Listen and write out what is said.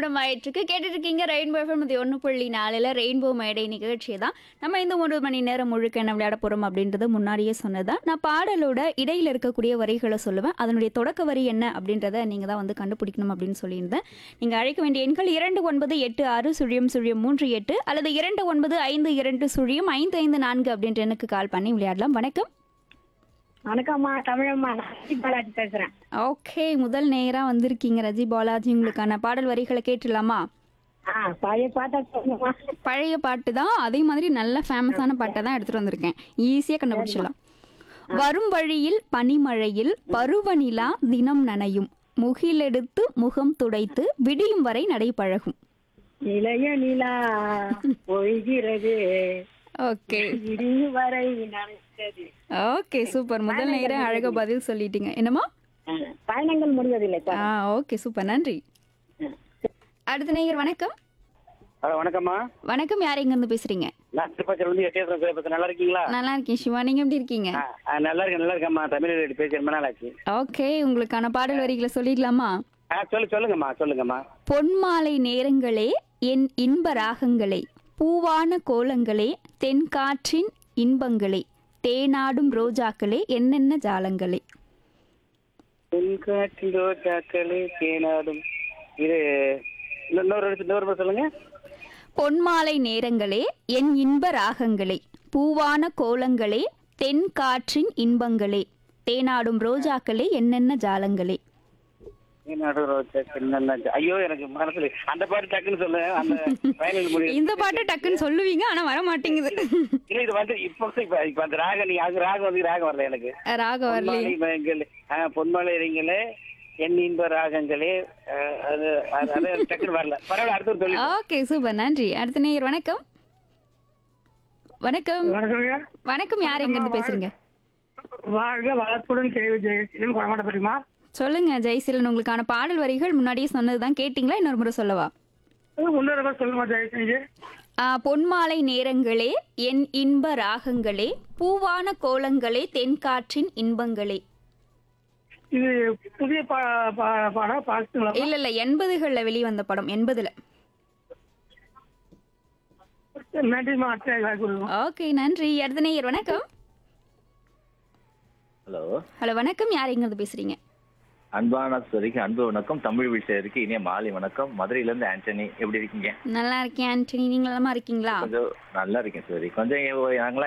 நேரம் ஆயிட்டிருக்கு கேட்டுட்டு இருக்கீங்க ரெயின்போ எஃப்எம் இது ஒன்று புள்ளி நாலில் ரெயின்போ மேடை நிகழ்ச்சி தான் நம்ம இந்த ஒரு மணி நேரம் முழுக்க என்ன விளையாட போகிறோம் அப்படின்றது முன்னாடியே சொன்னதான் நான் பாடலோட இடையில இருக்கக்கூடிய வரிகளை சொல்லுவேன் அதனுடைய தொடக்க வரி என்ன அப்படின்றத நீங்கள் தான் வந்து கண்டுபிடிக்கணும் அப்படின்னு சொல்லியிருந்தேன் நீங்கள் அழைக்க வேண்டிய எண்கள் இரண்டு ஒன்பது எட்டு ஆறு சுழியம் சுழியம் மூன்று எட்டு அல்லது இரண்டு ஒன்பது ஐந்து இரண்டு சுழியம் ஐந்து ஐந்து நான்கு அப்படின்ற எண்ணுக்கு கால் பண்ணி விளையாடலாம் வணக்கம் வணக்கம்மா தமிழம்மா நான் ரஜி பாலாஜி பேசுறேன் ஓகே முதல் நேராக வந்திருக்கீங்க ரஜி பாலாஜி உங்களுக்கான பாடல் வரிகளை கேட்டுடலாமா ஆ பழைய பாட்டா சொல்லுங்கம்மா பழைய பாட்டு தான் அதே மாதிரி நல்ல ஃபேமஸான பாட்டை தான் எடுத்துட்டு வந்திருக்கேன் ஈஸியாக கண்டுபிடிச்சிடலாம் வரும் வழியில் பனிமழையில் பருவநிலா தினம் நனையும் முகிலெடுத்து முகம் துடைத்து விடியும் வரை நடைபழகும் இளைய நிலா பொய்கிறது ஓகே இடியும் வரை நினைத்தது ஓகே சூப்பர் முதல் நேரம் அழகா பதில் சொல்லிட்டீங்க என்னம்மா ஆ, பயணங்கள் முடிவதில்லை ஆ ஓகே சூப்பர் நன்றி அடுத்த நேயர் வணக்கம் ஹலோ வணக்கம்மா வணக்கம் யார் எங்கேருந்து பேசுறீங்க நான் திருப்பச்சூர் வந்து எட்டேஸ்வரம் பேசுறேன் நல்லா இருக்கீங்களா நல்லா இருக்கேன் சிவா நீங்க எப்படி இருக்கீங்க ஆ, ஆ, நல்லா இருக்கேன் நல்லா இருக்கேம்மா தமிழ் ரெடி பேசி ரொம்ப நாள் ஆச்சு ஓகே உங்களுக்கான பாடல் வரிகளை சொல்லிடலாமா ஆ சொல்லு சொல்லுங்கம்மா சொல்லுங்கம்மா பொன்மாலை நேரங்களே என் இன்ப ராகங்களே பூவான கோலங்களே தென்காற்றின் இன்பங்களே தேனாடும் ரோஜாக்களே என்னென்ன ஜாலங்களே தென்காட்டில் ரோஜாக்களே தேனாடும் இது இன்னொரு இன்னொரு இடத்து- இன்னொரு முறை சொல்லுங்க பொன்மாலை நேரங்களே என் இன்ப ராகங்களே பூவான கோலங்களே தென்காற்றின் இன்பங்களே தேனாடும் ரோஜாக்களே என்னென்ன ஜாலங்களே தேனாடும் ரோஜாக்கள் என்னென்ன ஜா- ஐயோ எனக்கு மனசுல அந்த பாட்டு டக்குன்னு சொல்லு அந்த ஃபைனல் முடிவு இந்த பாட்டு டக்குன்னு சொல்லுவீங்க ஆனா வர மாட்டேங்குது இல்ல இது வந்து இப்போ இப்ப இப்ப அந்த ராகம் நீங்க அது ராகம் வந்து ராகம் வரல எனக்கு ராகம் வரலே பொன்மாலை மயங்களே, ஆ, பொன்மாலை இறங்களே என் இன்ப ராகங்களே ஆ, அது அது- அது டக்குன்னு வரல பரவாயில்ல அடுத்த ஒரு சொல்லி ஓகே சூப்பர் நன்றி அடுத்த நேயர் வணக்கம் வணக்கம் வணக்கம் யார் எங்க இருந்து பேசுறீங்க வாழ்க வளத்துடன் கேள்வி ஜெயசீலன் குழந்தை தெரியுமா சொல்லுங்க ஜெயசீலன் உங்களுக்கான பாடல் வரிகள் முன்னாடியே சொன்னதுதான் கேட்டிங்களா இன்னொரு முறை சொல்லவா இன்னொரு சொல்லுமா ஜெயசீலி ஆ, பொன்மாலை நேரங்களே என் இன்ப ராகங்களே பூவான கோலங்களே தென்காற்றின் இன்பங்களே இது புதிய பாடா பாட்டுங்களா இல்ல இல்ல எண்பதுகள்ல வெளிவந்த படம் எண்பதுல நன்றிமா ஓகே நன்றி அடுத்த நேயர் வணக்கம் ஹலோ ஹலோ வணக்கம் யார் எங்க இருந்து பேசுறீங்க அன்பான சுவரிக்கு அன்பு வணக்கம் தமிழ் விஷயருக்கு இனிய மாலை வணக்கம் மதுரையில இருந்து ஆண்டனி எப்படி இருக்கீங்க நல்லா இருக்கேன் ஆண்டனி நீங்க நலமா இருக்கீங்களா கொஞ்சம் நல்லா இருக்கேன் சுவரி கொஞ்சம் நாங்களாம்